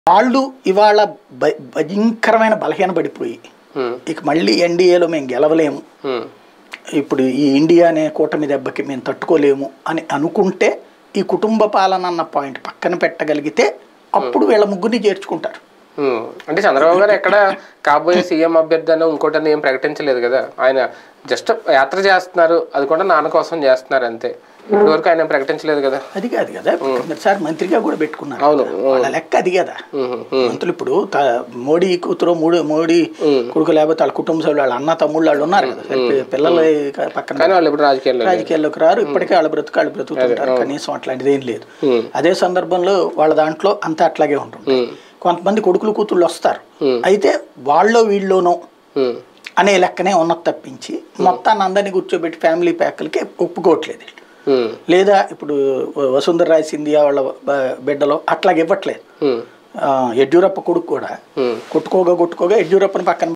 వాళ్ళు ఇవాళ భ- భయంకరమైన బలహీన పడిపోయి ఉమ్, ఇక మళ్ళీ ఎన్డీఏలో మేము గెలవలేము ఉమ్, ఇప్పుడు ఈ ఇండియా అనే కూటమి దెబ్బకి మేము తట్టుకోలేము అని అనుకుంటే ఈ కుటుంబ పాలన అన్న పాయింట్ పక్కన పెట్టగలిగితే అప్పుడు వీళ్ళ ముగ్గురిని చేర్చుకుంటారు ఉమ్. అంటే చంద్రబాబు గారు ఎక్కడ కాబోయే సీఎం అభ్యర్థి అని ఇంకోటని ఏం ప్రకటించలేదు కదా ఆయన జస్ట్ యాత్ర చేస్తున్నారు అది కూడా నాన్న కోసం చేస్తున్నారు అంతే ఇప్పటివరకు ఆయన ఏం ప్రకటించలేదు కదా అది కాదు కదా సార్ మంత్రిగా కూడా పెట్టుకున్నారు అవును వాళ్ళ లెక్క అది కదా ఉమ్, ఉమ్, మంత్రులు ఇప్పుడు త- మోడీ కూతురు మూడు మోడీ కొడుకు లేకపోతే వాళ్ళ కుటుంబ సభ్యులు వాళ్ళ అన్న తమ్ముళ్ళు వాళ్ళు ఉన్నారు కదా సరే, పిల్లలు పక్కన కానీ వాళ్ళు ఇప్పుడు రాజకీయాల్లో లేరు. రాజకీయాల్లోకి రారు ఇప్పటికే వాళ్ళ బ్రతుకు వాళ్ళు బ్రతుకుతుంటారు కనీసం అట్లాంటిది ఏం లేదు ఉమ్, అదే సందర్భంలో వాళ్ళ దాంట్లో అంతా అట్లాగే ఉంటుంది ఉమ్, కొంతమంది కొడుకులు కూతుళ్ళు వస్తారు Hmm. అయితే వాళ్ళో వీళ్ళలోనో ఉమ్, అనే లెక్కనే ఉన్నది తప్పించి మొత్తాన్ని అందరినీ కూర్చోబెట్టి ఫ్యామిలీ ప్యాక్లకి ఒప్పుకోవట్లేదు ఉమ్, లేదా ఇప్పుడు వసుంధర రాయ్ సింధియా వాళ్ళ బ- బిడ్డలో అట్లాగే ఇవ్వట్లేదు ఉమ్, ఆ, యడ్యూరప్ప కొడుకు కూడా ఉమ్. కొట్టుకోగా కొట్టుకోగా యడ్యూరప్పని పక్కన